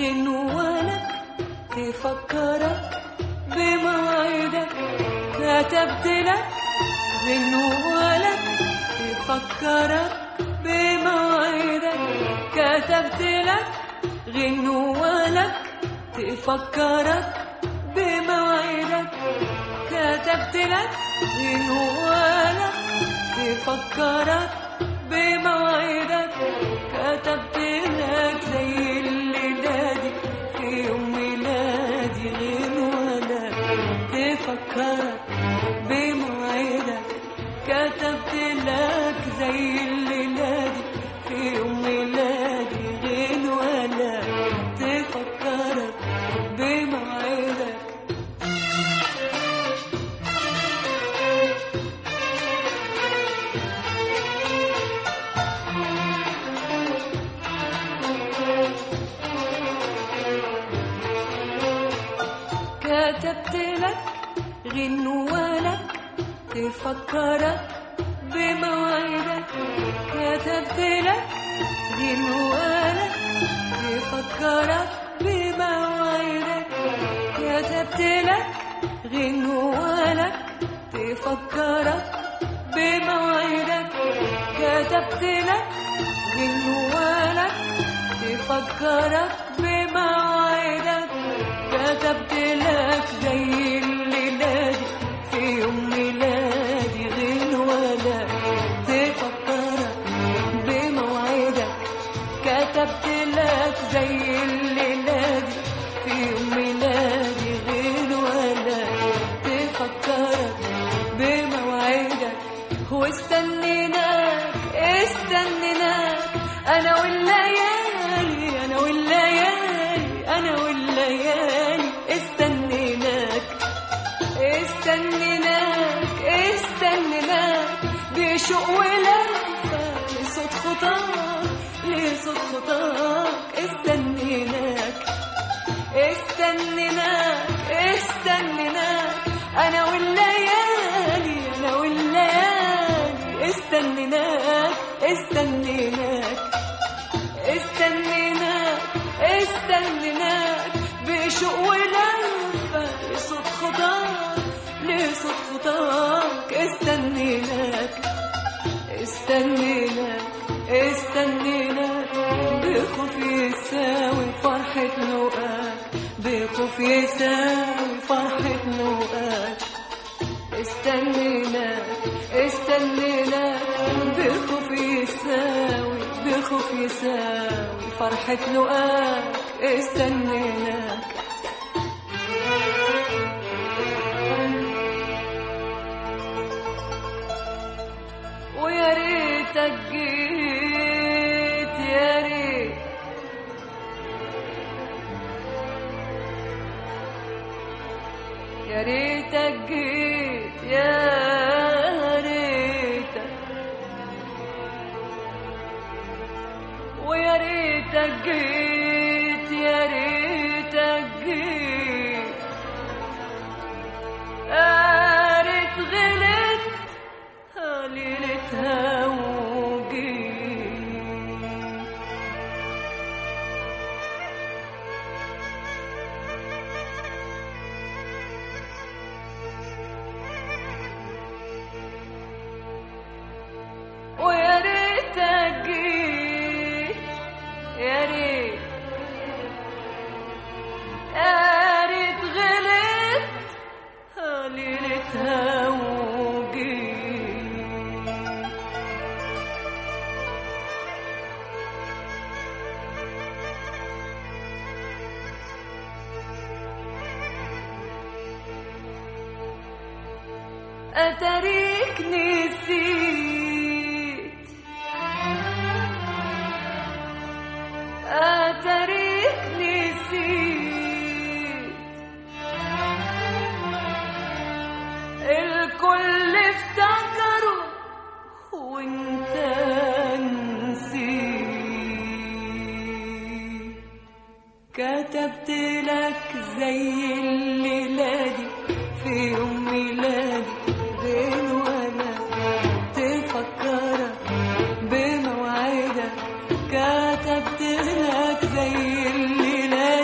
غنوالك تفكرك بمواعيدك كتبت لك غنوالك تفكرك بمواعيدك كتبت لك غنوالك تفكرك بمواعيدك كتبت لك غنوالك تفكرك بمواعيدك كتبت لك زي الليلة دي في يوم ميلادي غنوالك تفكرك بمواعيدك كتبت لك زي الليلة دي في يوم ميلادي غنوالك تفكرك بمواعيدك كتبت لك غنوالك تفكرك بمواعيدك كتبت لك غنوالك تفكرك بمواعيدك كتبت لك غنوالك تفكرك بمواعيدك كتبت لك غنوالك تفكرك بمواعيدك كتبت لك زي الليلة دي في يوم ميلادي غنوالك تفكرك بمواعيدك كتبت لك زي الليلة دي في يوم ميلادي غنوالك تفكرك بمواعيدك واستنيناك استنيناك انا والليالي انا والليالي انا والليالي استنيناك استنيناك استنيناك بشوق ولهفة لصوت خطاك لصوت خطاك استنيناك استنيناك استنيناك انا والليالي انا والليالي استنيناك استنيناك استنيناك استنيناك بشوق ولهفة لصوت خطاك لصوت خطاك استنيناك استنيناك استنيناك بخوف يساوي فرحة لقاك بخوف يساوي فرحة لقاك استنيناك استنيناك بخوف يساوي بخوف يساوي فرحة لقاك استنيناك ويا ريتك جيت يا ريت يا ريتك جيت يا ريتك ويا ريتك جيت يا ريتك جيت قارت غلت ليلتها وجيت ويا ريتك جيت يا ريت يا ريت غلت ليلتها وجيت أتريك نسيت أتريك نسيت الكل افتكروا وانت نسيت كتبت لك زي الليلة دي في يوم ميلادي غير وانا تفكرك بمواعيدك كتبت لك زي الليلة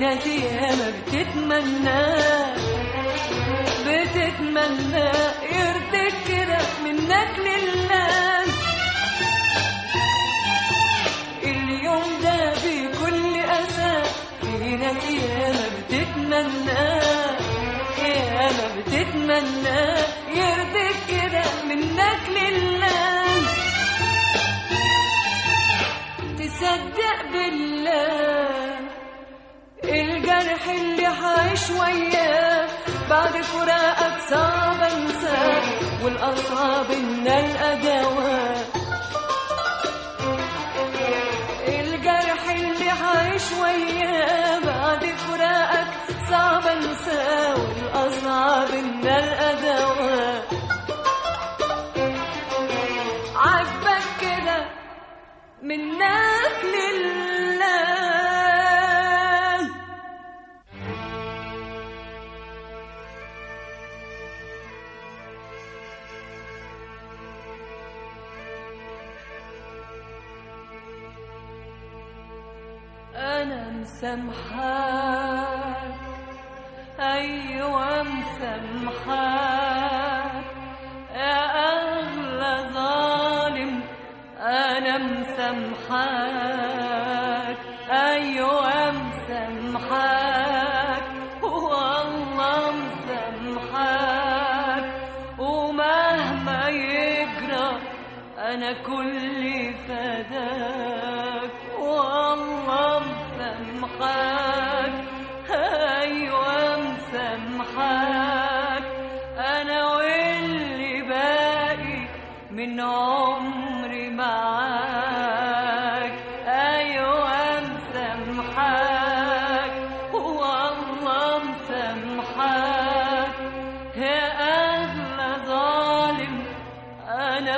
ناس ياما بتتمناه بتتمنى يرضيك كده منك لله اليوم ده بكل أسى في ناس ياما بتتمنى ياما بتتمنى يرضيك كده منك لله تصدق بالله الجرح اللي عايش وياه بعد فراقك صعب انساه والاصعب ان الادوات الجرح اللي عايش وياه بعد فراقك صعب انساه والاصعب ان الادوات عاجبك كده منك لله أنا مسامحاك أيوة مسامحاك يا أغلى ظالم أنا مسامحاك أيوة مسامحاك والله مسامحاك ومهما يجرى أنا كل فداك والله مسامحاك أيوة مسامحاك أنا واللي باقي من عمري معاك أيوة مسامحاك والله مسامحاك يا أغلى ظالم أنا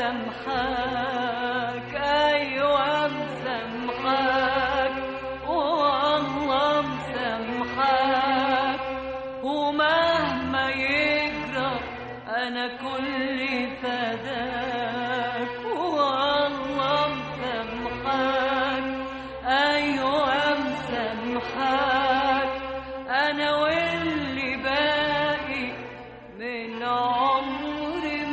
مسامحاك أيوة مسامحاك والله مسامحاك ومهما يجرى أنا كل فداك والله مسامحاك أيوة مسامحاك أنا واللي باقي من عمري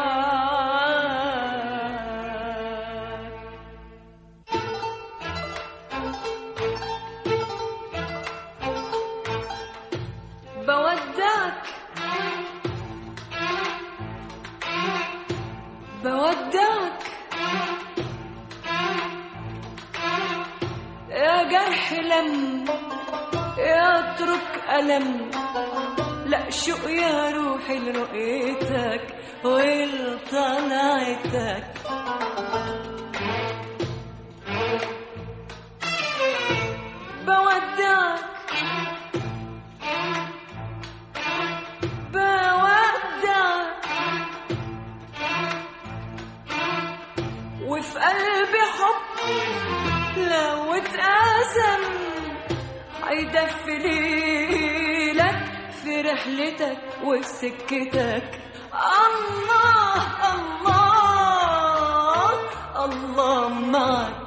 معاك بودعك بودعك يا جرح لم يترك ألم لا شوق يا روحي لرؤيتك ولطلعتك بودعك بودعك وفي قلبي حب لو اتقاسم هيدفي ليلك في رحلتك وفي سكتك الله الله الله معك